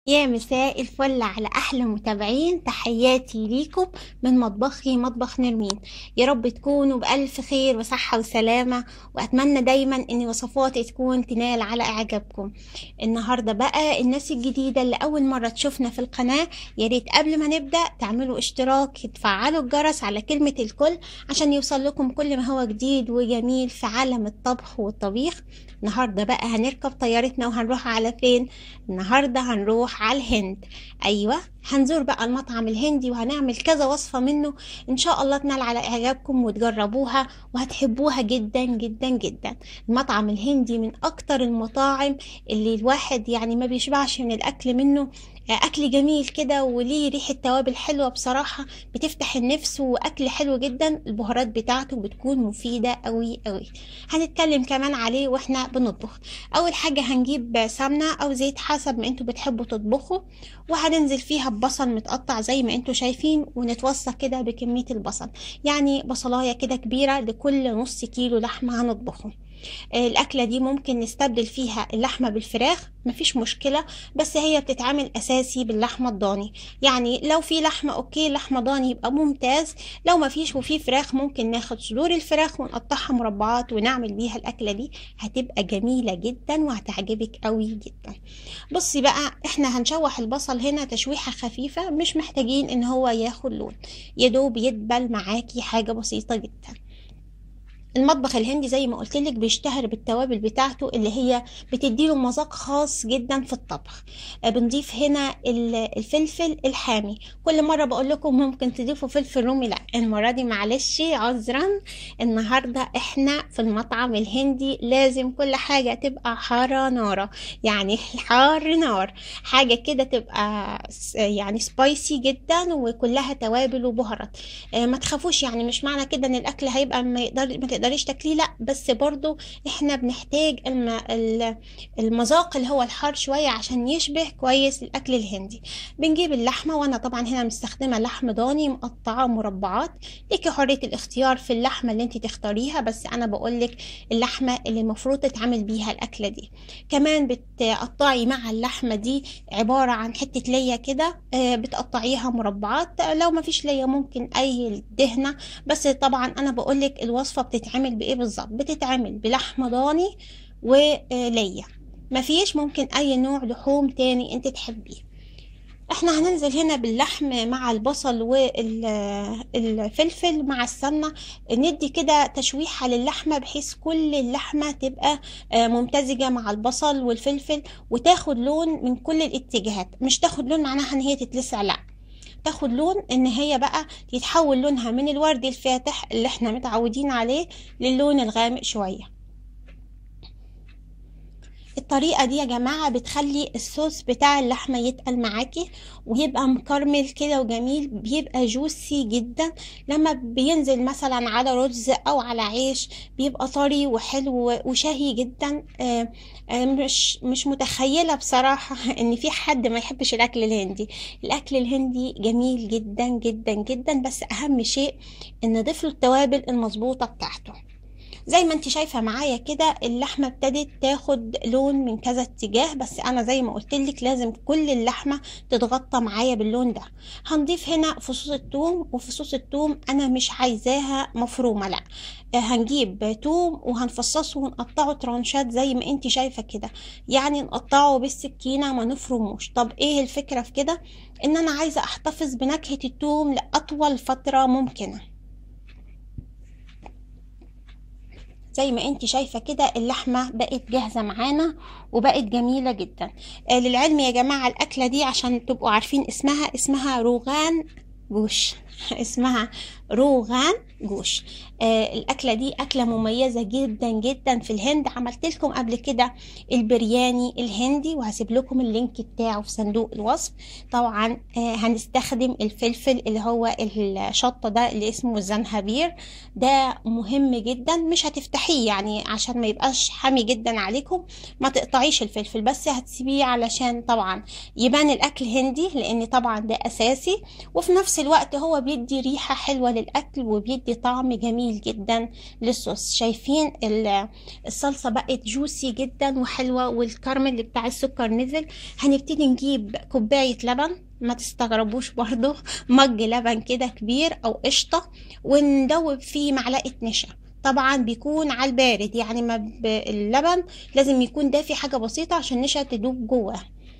يا مساء الفل على أحلى متابعين تحياتي ليكم من مطبخي مطبخ نرمين يا رب تكونوا بألف خير وصحة وسلامة وأتمنى دايما إن وصفاتي تكون تنال على إعجابكم النهاردة بقى الناس الجديدة اللي أول مرة تشوفنا في القناة يا ريت قبل ما نبدأ تعملوا اشتراك تفعلوا الجرس على كلمة الكل عشان يوصل لكم كل ما هو جديد وجميل في عالم الطبخ والطبيخ النهاردة بقى هنركب طيارتنا وهنروح على فين النهاردة هنروح على الهند أيوة هنزور بقى المطعم الهندي وهنعمل كذا وصفة منه إن شاء الله تنال على إعجابكم وتجربوها وهتحبوها جدا جدا جدا المطعم الهندي من أكتر المطاعم اللي الواحد يعني ما بيشبعش من الأكل منه اكل جميل كده وليه ريحه توابل حلوه بصراحه بتفتح النفس واكل حلو جدا البهارات بتاعته بتكون مفيده قوي قوي هنتكلم كمان عليه واحنا بنطبخ اول حاجه هنجيب سمنه او زيت حسب ما انتوا بتحبوا تطبخوا وهننزل فيها ببصل متقطع زي ما انتوا شايفين ونتوصى كده بكميه البصل يعني بصلايه كده كبيره لكل نص كيلو لحمه هنطبخه الأكلة دي ممكن نستبدل فيها اللحمة بالفراخ مفيش مشكلة بس هي بتتعمل أساسي باللحمة الضاني يعني لو في لحمة أوكي لحمة ضاني يبقى ممتاز لو مفيش وفي فراخ ممكن ناخد صدور الفراخ ونقطعها مربعات ونعمل بيها الأكلة دي هتبقى جميلة جدا وهتعجبك قوي جدا بصي بقى احنا هنشوح البصل هنا تشويحة خفيفة مش محتاجين ان هو ياخد لون يدوب يدبل معاكي حاجة بسيطة جدا المطبخ الهندي زي ما قلت لك بيشتهر بالتوابل بتاعته اللي هي بتديله مذاق خاص جدا في الطبخ بنضيف هنا الفلفل الحامي كل مره بقول لكم ممكن تضيفوا فلفل رومي لا المره دي معلش عذرا النهارده احنا في المطعم الهندي لازم كل حاجه تبقى حاره ناره يعني حار نار حاجه كده تبقى يعني سبايسي جدا وكلها توابل وبهارات ما تخافوش يعني مش معنى كده ان الاكل هيبقى ما يقدر ما تقدريش تاكليه لا بس برضو احنا بنحتاج الم... المذاق اللي هو الحار شويه عشان يشبه كويس الاكل الهندي بنجيب اللحمه وانا طبعا هنا مستخدمه لحم ضاني مقطعه مربعات ليكي حريه الاختيار في اللحمه اللي انت تختاريها بس انا بقول لك اللحمه اللي المفروض تتعمل بيها الاكله دي كمان بتقطعي مع اللحمه دي عباره عن حته ليا كده بتقطعيها مربعات لو ما فيش ليا ممكن اي دهنه بس طبعا انا بقول لك الوصفه بتتعمل بتتعمل بايه بالظبط بتتعمل بلحمه ضاني وليا مفيش ممكن اي نوع لحوم تاني انت تحبيه احنا هننزل هنا باللحم مع البصل والفلفل مع السمنه ندي كده تشويحه للحمه بحيث كل اللحمه تبقى ممتزجه مع البصل والفلفل وتاخد لون من كل الاتجاهات مش تاخد لون معناها ان هي تتلسع لا تاخد لون ان هي بقى يتحول لونها من الورد الفاتح اللي احنا متعودين عليه للون الغامق شوية الطريقة دي يا جماعة بتخلي الصوص بتاع اللحمة يتقل معاكي ويبقى مكرمل كده وجميل بيبقى جوسي جدا لما بينزل مثلا على رز او على عيش بيبقى طري وحلو وشهي جدا مش مش متخيلة بصراحة ان في حد ما يحبش الاكل الهندي الاكل الهندي جميل جدا جدا جدا بس اهم شيء ان نضيف له التوابل المظبوطة بتاعته زي ما انت شايفه معايا كده اللحمه ابتدت تاخد لون من كذا اتجاه بس انا زي ما قلت لك لازم كل اللحمه تتغطى معايا باللون ده هنضيف هنا فصوص الثوم وفصوص الثوم انا مش عايزاها مفرومه لا هنجيب توم وهنفصصه ونقطعه ترانشات زي ما انت شايفه كده يعني نقطعه بالسكينه ما نفرموش طب ايه الفكره في كده ان انا عايزه احتفظ بنكهه الثوم لاطول فتره ممكنه زي ما انت شايفه كده اللحمه بقت جاهزه معانا وبقت جميله جدا آه للعلم يا جماعه الاكله دي عشان تبقوا عارفين اسمها اسمها روغان جوش اسمها روغان جوش آه الأكلة دي أكلة مميزة جدا جدا في الهند عملت لكم قبل كده البرياني الهندي وهسيب لكم اللينك بتاعه في صندوق الوصف طبعا آه هنستخدم الفلفل اللي هو الشطة ده اللي اسمه الزنهبير ده مهم جدا مش هتفتحيه يعني عشان ما يبقاش حامي جدا عليكم ما تقطعيش الفلفل بس هتسيبيه علشان طبعا يبان الأكل هندي لأن طبعا ده أساسي وفي نفس الوقت هو بيدي ريحة حلوة للأكل وبيدي طعم جميل جدا للصوص شايفين الصلصة بقت جوسي جدا وحلوة والكراميل بتاع السكر نزل هنبتدي نجيب كوباية لبن ما تستغربوش برضو مج لبن كده كبير او قشطة وندوب فيه معلقة نشا طبعا بيكون على البارد يعني ما اللبن لازم يكون دافي حاجة بسيطة عشان النشا تدوب جواه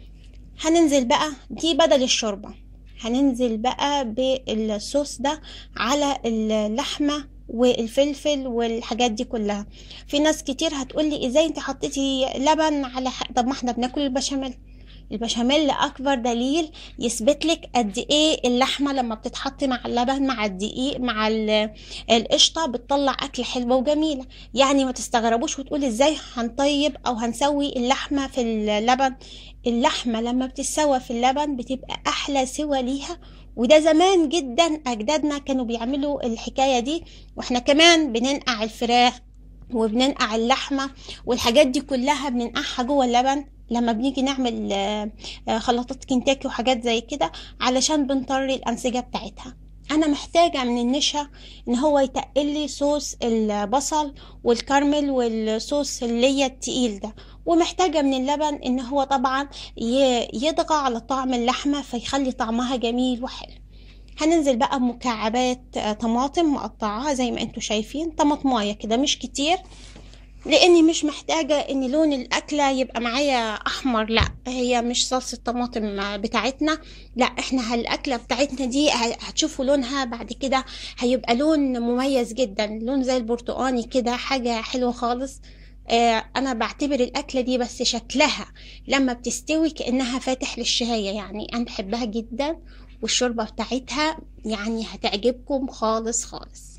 هننزل بقى دي بدل الشوربة هننزل بقى بالصوص ده على اللحمة والفلفل والحاجات دي كلها في ناس كتير هتقولي ازاي انت حطيتي لبن على ح... طب ما احنا بناكل البشاميل البشاميل اكبر دليل يثبت لك قد ايه اللحمه لما بتتحط مع اللبن مع الدقيق مع القشطه بتطلع اكل حلوه وجميله يعني ما تستغربوش وتقول ازاي هنطيب او هنسوي اللحمه في اللبن اللحمه لما بتتسوى في اللبن بتبقى احلى سوى ليها وده زمان جدا اجدادنا كانوا بيعملوا الحكايه دي واحنا كمان بننقع الفراخ وبننقع اللحمه والحاجات دي كلها بننقعها جوه اللبن لما بنيجي نعمل خلطات كنتاكي وحاجات زي كده علشان بنطري الأنسجة بتاعتها أنا محتاجة من النشا إن هو يتقل لي صوص البصل والكرمل والصوص اللي هي التقيل ده ومحتاجة من اللبن إن هو طبعا يضغى على طعم اللحمة فيخلي طعمها جميل وحلو هننزل بقى بمكعبات طماطم مقطعاها زي ما انتوا شايفين طماطمايه كده مش كتير لاني مش محتاجة ان لون الاكلة يبقى معايا احمر لا هي مش صلصة طماطم بتاعتنا لا احنا الاكلة بتاعتنا دي هتشوفوا لونها بعد كده هيبقى لون مميز جدا لون زي البرتقاني كده حاجة حلوة خالص آه انا بعتبر الاكلة دي بس شكلها لما بتستوي كأنها فاتح للشهية يعني انا بحبها جدا والشوربة بتاعتها يعني هتعجبكم خالص خالص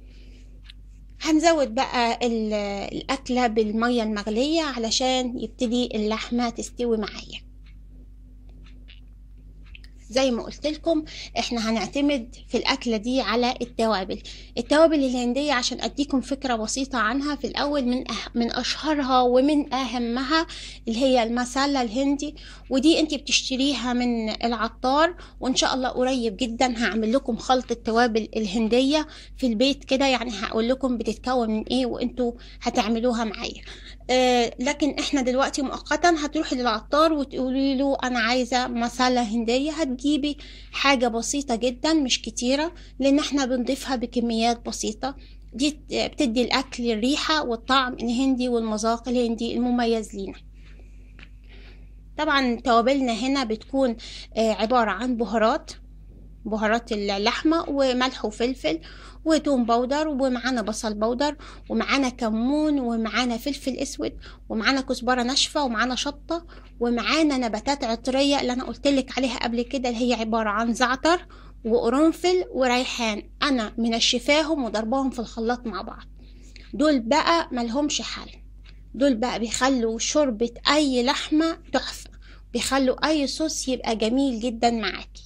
هنزود بقى الأكلة بالمية المغلية علشان يبتدي اللحمة تستوي معايا زي ما قلت لكم احنا هنعتمد في الاكله دي على التوابل التوابل الهنديه عشان اديكم فكره بسيطه عنها في الاول من أه من اشهرها ومن اهمها اللي هي المسالة الهندي ودي انت بتشتريها من العطار وان شاء الله قريب جدا هعمل لكم خلطه توابل الهنديه في البيت كده يعني هقول لكم بتتكون من ايه وانتوا هتعملوها معايا آه لكن احنا دلوقتي مؤقتا هتروحي للعطار وتقولي له انا عايزه مسالة هنديه هتجيبي حاجه بسيطه جدا مش كتيره لان احنا بنضيفها بكميات بسيطه دي بتدي الاكل الريحه والطعم الهندي والمذاق الهندي المميز لينا طبعا توابلنا هنا بتكون آه عباره عن بهارات بهارات اللحمة وملح وفلفل وتوم بودر ومعانا بصل بودر ومعانا كمون ومعانا فلفل اسود ومعانا كزبرة ناشفة ومعانا شطة ومعانا نباتات عطرية اللي انا قلتلك عليها قبل كده اللي هي عبارة عن زعتر وقرنفل وريحان انا منشفاهم وضرباهم في الخلاط مع بعض دول بقى ملهمش حل دول بقى بيخلوا شوربة اي لحمة تحفة بيخلوا اي صوص يبقى جميل جدا معاكي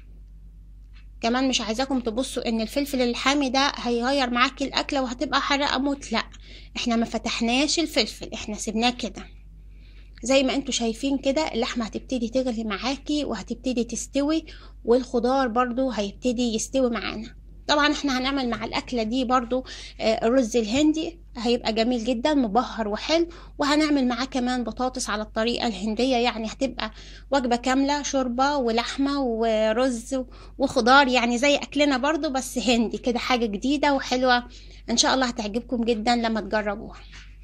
كمان مش عايزاكم تبصوا ان الفلفل الحامي ده هيغير معاكي الاكله وهتبقى حرقه موت لا احنا ما فتحناش الفلفل احنا سيبناه كده زي ما انتوا شايفين كده اللحمه هتبتدي تغلي معاكي وهتبتدي تستوي والخضار برضو هيبتدي يستوي معانا طبعا احنا هنعمل مع الاكله دي برضو الرز الهندي هيبقى جميل جدا مبهر وحلو وهنعمل معاه كمان بطاطس على الطريقه الهنديه يعني هتبقى وجبه كامله شوربه ولحمه ورز وخضار يعني زي اكلنا برضو بس هندي كده حاجه جديده وحلوه ان شاء الله هتعجبكم جدا لما تجربوها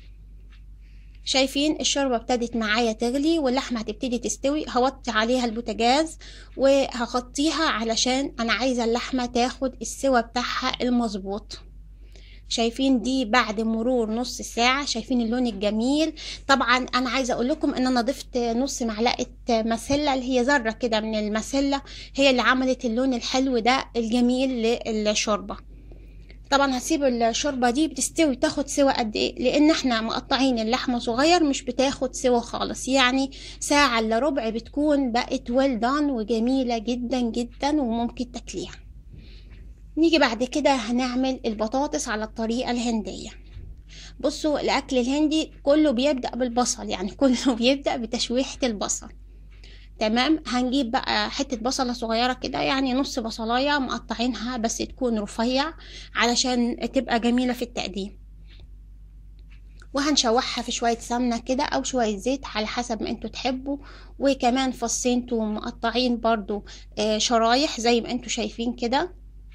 شايفين الشوربة ابتدت معايا تغلي واللحمة هتبتدي تستوي هوطي عليها البوتاجاز وهغطيها علشان انا عايزة اللحمة تاخد السوا بتاعها المظبوط شايفين دي بعد مرور نص ساعة شايفين اللون الجميل طبعا انا عايزة اقول لكم ان انا ضفت نص معلقة مسلة اللي هي ذرة كده من المسلة هي اللي عملت اللون الحلو ده الجميل للشوربة طبعا هسيب الشوربة دي بتستوي تاخد سوا قد ايه لان احنا مقطعين اللحمة صغير مش بتاخد سوا خالص يعني ساعة الا ربع بتكون بقت ويل دان وجميلة جدا جدا وممكن تاكليها نيجي بعد كده هنعمل البطاطس على الطريقة الهندية بصوا الاكل الهندي كله بيبدأ بالبصل يعني كله بيبدأ بتشويحة البصل تمام هنجيب بقى حتة بصلة صغيرة كده يعني نص بصلاية مقطعينها بس تكون رفيع علشان تبقى جميلة في التقديم وهنشوحها في شوية سمنة كده أو شوية زيت على حسب ما انتوا تحبوا وكمان فصين توم مقطعين برضو آه، شرايح زي ما انتوا شايفين كده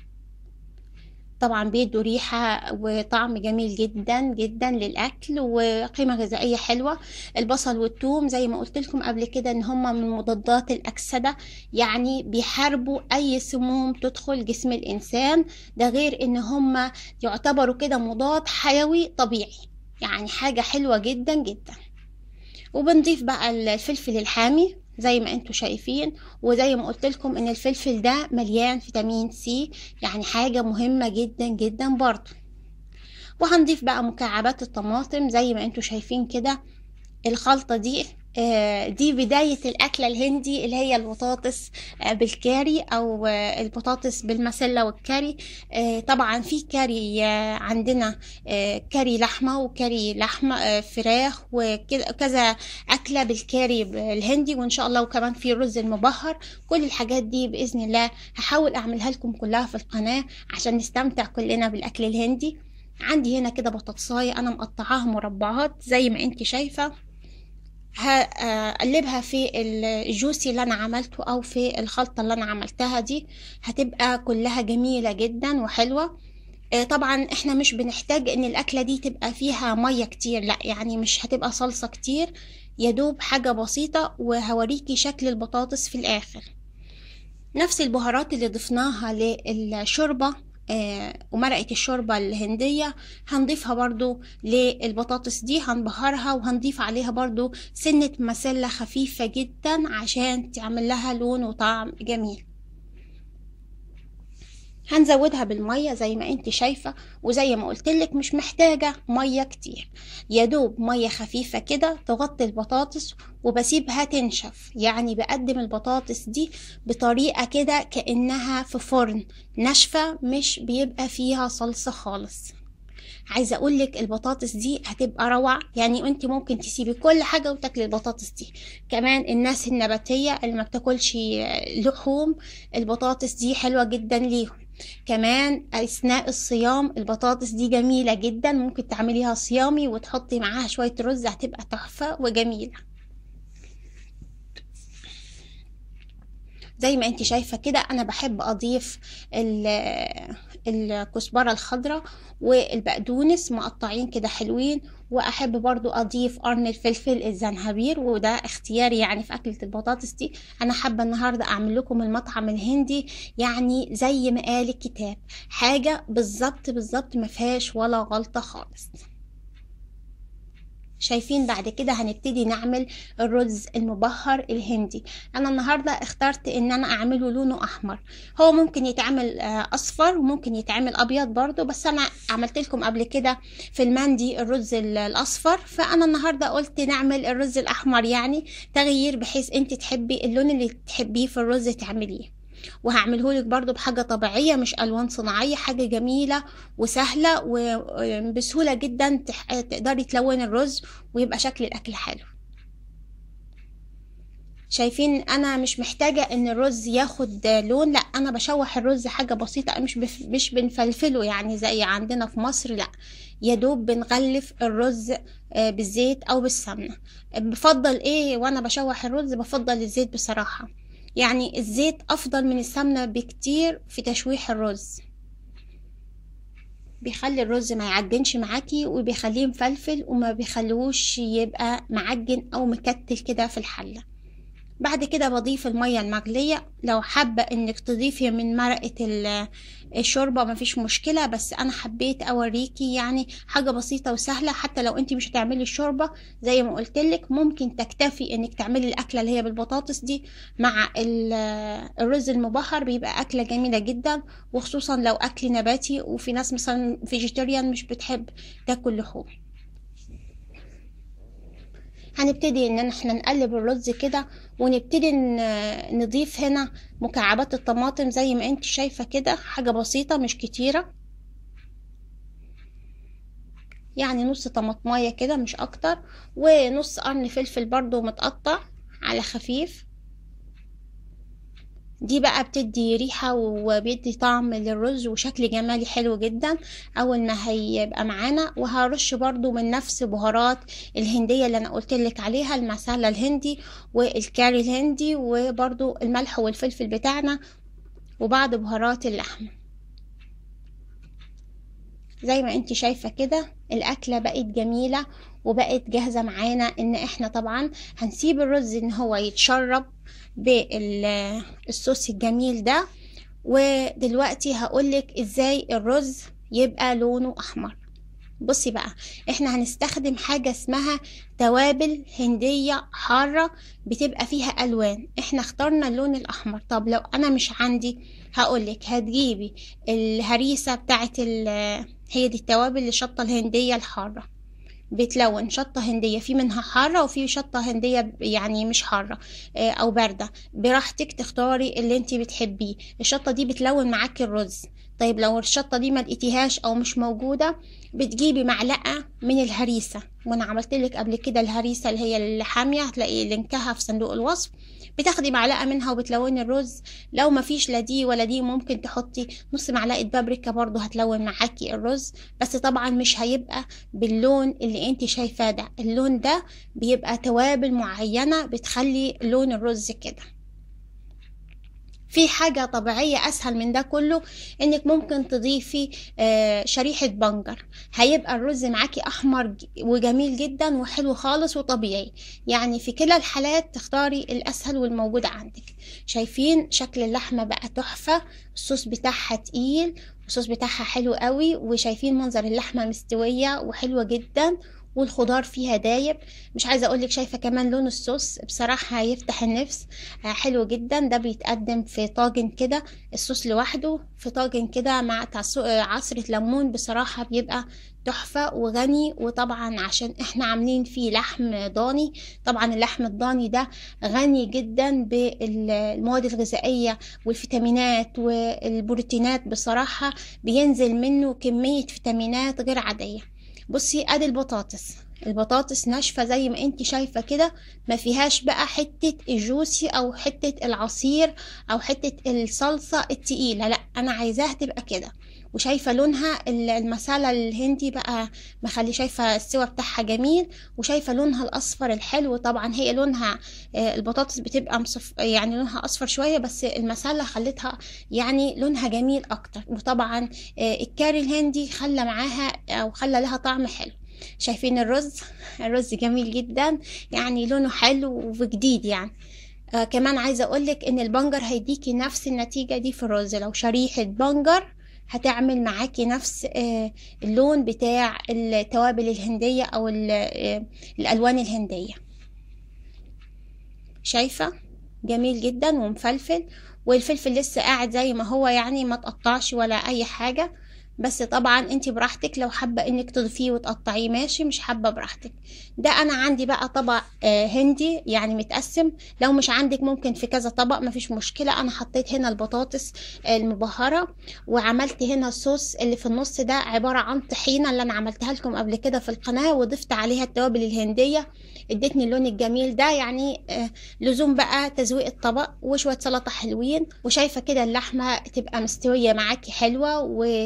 طبعا بيدوا ريحة وطعم جميل جدا جدا للأكل وقيمة غذائية حلوة البصل والثوم زي ما قلت لكم قبل كده ان هما من مضادات الأكسدة يعني بيحاربوا أي سموم تدخل جسم الإنسان ده غير ان هما يعتبروا كده مضاد حيوي طبيعي يعني حاجة حلوة جدا جدا وبنضيف بقى الفلفل الحامي زي ما انتوا شايفين وزي ما قلت لكم ان الفلفل ده مليان فيتامين سي يعني حاجة مهمة جدا جدا برضو وهنضيف بقى مكعبات الطماطم زي ما انتوا شايفين كده الخلطة دي آه، دي بداية الأكلة الهندي اللي هي البطاطس آه، بالكاري أو آه، البطاطس بالمسلة والكاري طبعا في كاري عندنا كاري لحمة وكاري لحمة فراخ وكذا أكلة بالكاري الهندي وإن شاء الله وكمان في الرز المبهر كل الحاجات دي بإذن الله هحاول أعملها لكم كلها في القناة عشان نستمتع كلنا بالأكل الهندي عندي هنا كده بطاطساية أنا مقطعاها مربعات زي ما انت شايفة هقلبها في الجوسي اللي انا عملته او في الخلطة اللي انا عملتها دي هتبقى كلها جميلة جدا وحلوة آه، طبعا احنا مش بنحتاج ان الاكلة دي تبقى فيها مية كتير لا يعني مش هتبقى صلصة كتير يدوب حاجة بسيطة وهوريكي شكل البطاطس في الاخر نفس البهارات اللي ضفناها للشوربة آه، ومرقة الشوربة الهندية هنضيفها برضو للبطاطس دي هنبهرها وهنضيف عليها برضو سنة مسلة خفيفة جدا عشان تعمل لها لون وطعم جميل هنزودها بالمية زي ما انت شايفة وزي ما قلتلك مش محتاجة مية كتير يدوب مية خفيفة كده تغطي البطاطس وبسيبها تنشف يعني بقدم البطاطس دي بطريقة كده كأنها في فرن ناشفة مش بيبقى فيها صلصة خالص عايزه اقول لك البطاطس دي هتبقى روعه يعني انت ممكن تسيبي كل حاجه وتاكلي البطاطس دي كمان الناس النباتيه اللي ما بتاكلش لحوم البطاطس دي حلوه جدا ليهم كمان اثناء الصيام البطاطس دي جميله جدا ممكن تعمليها صيامي وتحطي معاها شويه رز هتبقى تحفه وجميله زي ما انت شايفه كده انا بحب اضيف الكزبره الخضراء والبقدونس مقطعين كده حلوين واحب برضو اضيف قرن الفلفل الزنهبير وده اختياري يعني في اكله البطاطس دي انا حابه النهارده اعمل لكم المطعم الهندي يعني زي ما قال الكتاب حاجه بالظبط بالظبط ما فيهاش ولا غلطه خالص شايفين بعد كده هنبتدي نعمل الرز المبهر الهندي انا النهاردة اخترت ان انا اعمله لونه احمر هو ممكن يتعمل آه، اصفر وممكن يتعمل ابيض برضو بس انا عملت لكم قبل كده في المندي الرز الاصفر فانا النهاردة قلت نعمل الرز الاحمر يعني تغيير بحيث انت تحبي اللون اللي تحبيه في الرز تعمليه وهعمله لك برضو بحاجة طبيعية مش ألوان صناعية حاجة جميلة وسهلة وبسهولة جدا تقدري تلون الرز ويبقى شكل الأكل حلو شايفين انا مش محتاجة ان الرز ياخد لون لا انا بشوح الرز حاجة بسيطة مش بف... مش بنفلفله يعني زي عندنا في مصر لا يا دوب بنغلف الرز آه، بالزيت او بالسمنة بفضل ايه وانا بشوح الرز بفضل الزيت بصراحة يعني الزيت أفضل من السمنة بكتير في تشويح الرز بيخلي الرز ما يعجنش معاكي وبيخليه مفلفل وما بيخلوش يبقى معجن أو مكتل كده في الحلة بعد كده بضيف المية المغلية لو حابة انك تضيفي من مرقة الشوربة مفيش مشكلة بس انا حبيت اوريكي يعني حاجة بسيطة وسهلة حتى لو انت مش هتعملي الشوربة زي ما قلتلك ممكن تكتفي انك تعملي الاكلة اللي هي بالبطاطس دي مع الرز المبهر بيبقى اكلة جميلة جدا وخصوصا لو اكل نباتي وفي ناس مثلا فيجيتيريان مش بتحب تاكل لحوم هنبتدي ان احنا نقلب الرز كده ونبتدي نضيف هنا مكعبات الطماطم زي ما انت شايفة كده حاجة بسيطة مش كتيرة يعني نص طماطماية كده مش اكتر ونص قرن فلفل برضو متقطع على خفيف دي بقى بتدي ريحة وبيدي طعم للرز وشكل جمالي حلو جدا اول ما هيبقى معانا وهرش برضو من نفس بهارات الهندية اللي انا قلت لك عليها المسالة الهندي والكاري الهندي وبرضو الملح والفلفل بتاعنا وبعض بهارات اللحمة زي ما انت شايفة كده الاكلة بقت جميلة وبقت جاهزة معانا ان احنا طبعا هنسيب الرز ان هو يتشرب بالصوص الجميل ده ودلوقتي هقولك ازاي الرز يبقى لونه احمر بصي بقى احنا هنستخدم حاجة اسمها توابل هندية حارة بتبقى فيها الوان احنا اخترنا اللون الاحمر طب لو انا مش عندي هقولك هتجيبي الهريسة بتاعت هي دي التوابل الشطة الهندية الحارة بتلون شطة هندية في منها حارة وفي شطة هندية يعني مش حارة أو باردة براحتك تختاري اللي انتي بتحبيه الشطة دي بتلون معاكي الرز طيب لو الشطة دي ما لقيتيهاش أو مش موجودة بتجيبي معلقة من الهريسة وأنا عملت لك قبل كده الهريسة اللي هي الحامية هتلاقي لينكها في صندوق الوصف بتاخدي معلقة منها وبتلوني الرز لو ما فيش لا دي ولا دي ممكن تحطي نص معلقة بابريكا برضو هتلون معاكي الرز بس طبعا مش هيبقى باللون اللي انت شايفاه ده اللون ده بيبقى توابل معينة بتخلي لون الرز كده في حاجة طبيعية أسهل من ده كله إنك ممكن تضيفي شريحة بنجر هيبقى الرز معاكي أحمر وجميل جدا وحلو خالص وطبيعي يعني في كلا الحالات تختاري الأسهل والموجود عندك شايفين شكل اللحمة بقى تحفة الصوص بتاعها تقيل الصوص بتاعها حلو قوي وشايفين منظر اللحمة مستوية وحلوة جدا والخضار فيها دايب مش عايزه اقولك شايفه كمان لون الصوص بصراحه هيفتح النفس حلو جدا ده بيتقدم في طاجن كده الصوص لوحده في طاجن كده مع عصره ليمون بصراحه بيبقى تحفة وغني وطبعا عشان احنا عاملين فيه لحم ضاني طبعا اللحم الضاني ده غني جدا بالمواد الغذائية والفيتامينات والبروتينات بصراحة بينزل منه كمية فيتامينات غير عادية بصي ادي البطاطس البطاطس ناشفة زي ما انت شايفة كده ما فيهاش بقى حتة الجوسي او حتة العصير او حتة الصلصة التقيلة لا انا عايزاها تبقى كده وشايفة لونها المسالة الهندي بقى مخلي شايفة السوا بتاعها جميل وشايفة لونها الأصفر الحلو طبعا هي لونها البطاطس بتبقى مصف يعني لونها أصفر شوية بس المسالة خلتها يعني لونها جميل أكتر وطبعا الكاري الهندي خلى معاها أو خلى لها طعم حلو شايفين الرز الرز جميل جدا يعني لونه حلو وجديد يعني آه كمان عايزة أقولك إن البنجر هيديكي نفس النتيجة دي في الرز لو شريحة بنجر هتعمل معاكي نفس اللون بتاع التوابل الهندية أو الألوان الهندية شايفة جميل جدا ومفلفل والفلفل لسه قاعد زي ما هو يعني ما تقطعش ولا أي حاجة بس طبعا انت براحتك لو حابة انك تضيفيه وتقطعيه ماشي مش حابة براحتك ده انا عندي بقى طبق آه هندي يعني متقسم لو مش عندك ممكن في كذا طبق مفيش مشكلة انا حطيت هنا البطاطس المبهرة وعملت هنا الصوص اللي في النص ده عبارة عن طحينة اللي انا عملتها لكم قبل كده في القناة وضفت عليها التوابل الهندية ادتني اللون الجميل ده يعني آه لزوم بقى تزويق الطبق وشوية سلطة حلوين وشايفة كده اللحمة تبقى مستوية معاكي حلوة و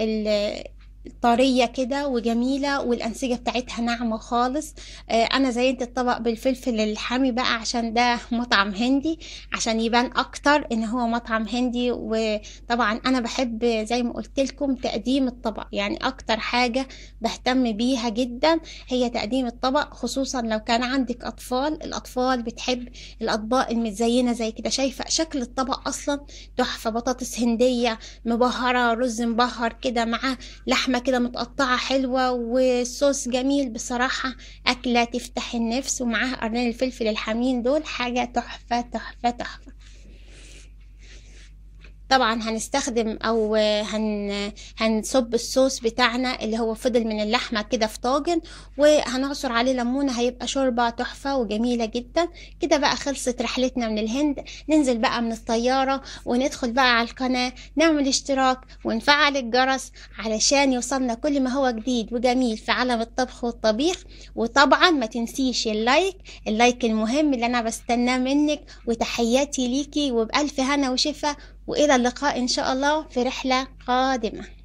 طرية كده وجميلة والأنسجة بتاعتها ناعمة خالص آه أنا زينت الطبق بالفلفل الحامي بقى عشان ده مطعم هندي عشان يبان أكتر إن هو مطعم هندي وطبعا أنا بحب زي ما قلت لكم تقديم الطبق يعني أكتر حاجة بهتم بيها جدا هي تقديم الطبق خصوصا لو كان عندك أطفال الأطفال بتحب الأطباق المتزينة زي كده شايفة شكل الطبق أصلا تحفة بطاطس هندية مبهرة رز مبهر كده مع لحمة كده متقطعة حلوة وصوص جميل بصراحة أكلة تفتح النفس ومعاها قرنين الفلفل الحامين دول حاجة تحفة تحفة تحفة طبعا هنستخدم او هن هنصب الصوص بتاعنا اللي هو فضل من اللحمة كده في طاجن وهنعصر عليه ليمونة هيبقى شوربة تحفة وجميلة جدا كده بقى خلصت رحلتنا من الهند ننزل بقى من الطيارة وندخل بقى على القناة نعمل اشتراك ونفعل الجرس علشان يوصلنا كل ما هو جديد وجميل في عالم الطبخ والطبيخ وطبعا ما تنسيش اللايك اللايك المهم اللي انا بستناه منك وتحياتي ليكي وبألف هنا وشفا وإلى اللقاء إن شاء الله في رحلة قادمة